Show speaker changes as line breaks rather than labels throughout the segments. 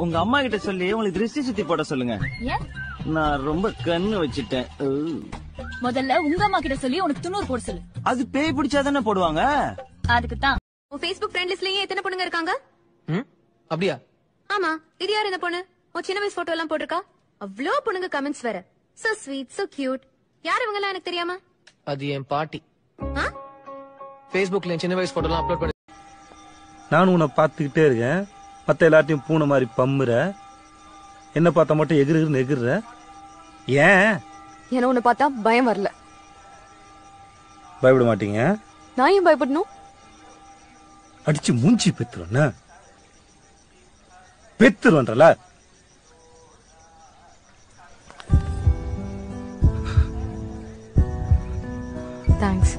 உங்க அம்மா கிட்ட சொல்லி உங்களுக்கு திருஷ்டி சுத்தி போட சொல்லுங்க
ஏன்
நான் ரொம்ப கண்ணு வச்சுட்டேன் ஊ.
முதல்ல உங்க அம்மா கிட்ட சொல்லி உனக்கு துண்ணூறு போட சொல்லு
அது பேய் பிடிச்சாதானே போடுவாங்க
அதுக்கு தான்
உன் Facebook friend listலயே எத்தனை பொண்ணுங்க இருக்காங்க
ம் அப்படியா
ஆமா இது யார் இந்த பொண்ணு உன் சின்ன வயசு போட்டோ எல்லாம் போட்டிருக்கா அவ்வளோ பொண்ணுங்க கமெண்ட்ஸ் வேற சோ ஸ்வீட் சோ கியூட் யார் இவங்க எல்லாம் எனக்கு தெரியாம
அது என் பாட்டி
ஆ?
Facebookல என் சின்ன வயசு போட்டோலாம் அப்லோட் பண்ணி
நானும் உன்னை பார்த்துக்கிட்டே இருக்கேன் மத்த எல்லாத்தையும் பூனை மாதிரி பம்முற என்ன பார்த்தா மட்டும் எகிருன்னு எகிர்ற ஏன்
ஏன்னா உன்னை பார்த்தா பயம் வரல
பயப்பட மாட்டீங்க
நான் ஏன் பயப்படணும்
அடிச்சு மூஞ்சி பெத்துருவண்ண பெத்துருவன்றல
தேங்க்ஸ்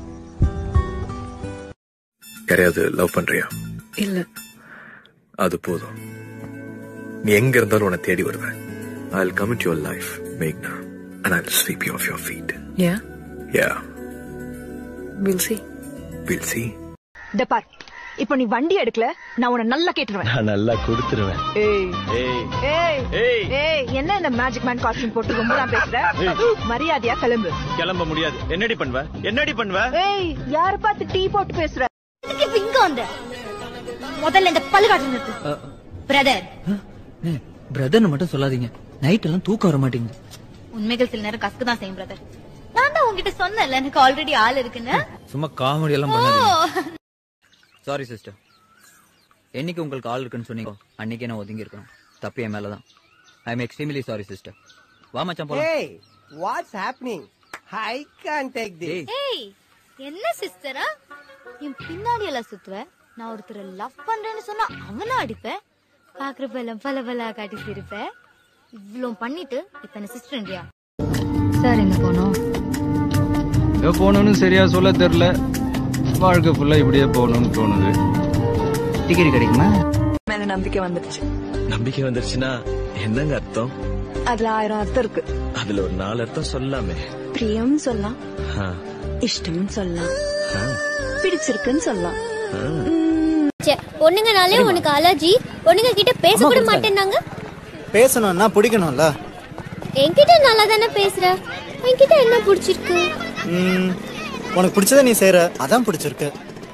யாரையாவது லவ் பண்றியா
இல்ல
அது போதும் நீ எங்க இருந்தாலும் உன்னை தேடி வருவேன் I will come in your life மேக்னா and I will sweep you off your feet
yeah
yeah
will see
will see
இந்த பார் இப்போ நீ வண்டி எடுக்கல நான் உன்னை நல்லா கேட்டுருவேன்
நான் நல்லா கொடுத்துருவேன்
ஏய்
ஏய்
ஏய்
ஏய்
ஏய் என்ன இந்த மேஜிக் மேன் காஸ்டியூம் போட்டு ரொம்ப தான் பேசுற மரியாதையா கிளம்பு
கிளம்ப முடியாது என்னடி பண்ணுவ என்னடி பண்ணுவ
ஏய் யார பார்த்து டீ போட்டு பேசுற
இப்ப இங்க வந்த முதல்ல இந்த பல்லு காட்டு நிறுத்து பிரதர்
பிரதர்னு மட்டும் சொல்லாதீங்க நைட் எல்லாம் தூக்கம் வர மாட்டேங்குது
உண்மைகள் சில நேரம் கசக்கு தான் செய்யும் பிரதர் நான் தான் உங்ககிட்ட சொன்னேன்ல எனக்கு ஆல்ரெடி ஆள் இருக்குன்னு
சும்மா காமெடி எல்லாம் பண்ணாதீங்க சாரி சிஸ்டர் என்னைக்கு உங்களுக்கு ஆள் இருக்குன்னு சொன்னீங்க அன்னைக்கே நான் ஒதுங்கி இருக்கணும் தப்பு என் மேலதான் I am extremely sorry sister வா மச்சான் போலாம்
Hey, what's happening? I can't take this.
ஏய் என்ன சிஸ்டரா என் பின்னாடி எல்லாம் சுத்துவ நான் ஒருத்தரை லவ் பண்றேன்னு சொன்னா அவனா அடிப்பேன் பாக்குறப்ப எல்லாம் பல பல காட்டி சிரிப்பேன் இவ்வளவு பண்ணிட்டு இப்ப என்ன சிஸ்டர்ன்றியா சார் எங்க போனோம்
எங்க போகணும்னு சரியா சொல்ல தெரியல வாழ்க்கை ஃபுல்லா இப்படியே போகணும்னு தோணுது
டிக்கெட் கிடைக்குமா
மேல நம்பிக்கை வந்துடுச்சு
நம்பிக்கை வந்துருச்சுன்னா என்னங்க அர்த்தம்
அதுல ஆயிரம் அர்த்தம் இருக்கு
அதுல ஒரு நாலு அர்த்தம் சொல்லாமே
பிரியம் சொல்லலாம்
ஆ,
இஷ்டம்னு சொல்லலாம்
ஆ,
பிடிச்சிருக்குன்னு சொல்லலாம்
ஆ.
பொண்ணுங்கனாலே உனக்கு அலர்ஜி பொண்ணுங்க கிட்ட பேச கூட மாட்டேன்னாங்க
பேசணும்னா பிடிக்கணும்ல
என்கிட்ட நல்லா தானே பேசுற என்கிட்ட என்ன பிடிச்சிருக்கு
ம், உனக்கு பிடிச்சதை நீ செய்யற அதான் பிடிச்சிருக்கு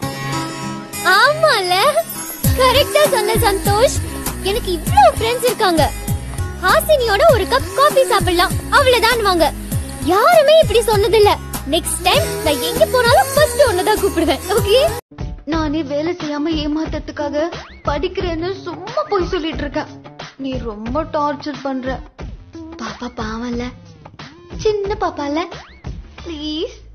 ஆமால கரெக்டா சொன்ன சந்தோஷ் எனக்கு இவ்ளோ ஃப்ரெண்ட்ஸ் இருக்காங்க ஹாசினியோட ஒரு கப் காபி சாப்பிடலாம் அவ்வளவுதான் வாங்க யாருமே இப்படி சொன்னதில்ல நெக்ஸ்ட் டைம் நான் எங்க போனாலும் ஃபர்ஸ்ட் ஒன்னதான் கூப்பிடுவேன் ஓகே நானே வேலை செய்யாம ஏமாத்ததுக்காக படிக்கிறேன்னு சும்மா போய் சொல்லிட்டு இருக்கேன் நீ ரொம்ப டார்ச்சர் பண்ற பாப்பா பாவம்ல சின்ன பாப்பால ப்ளீஸ்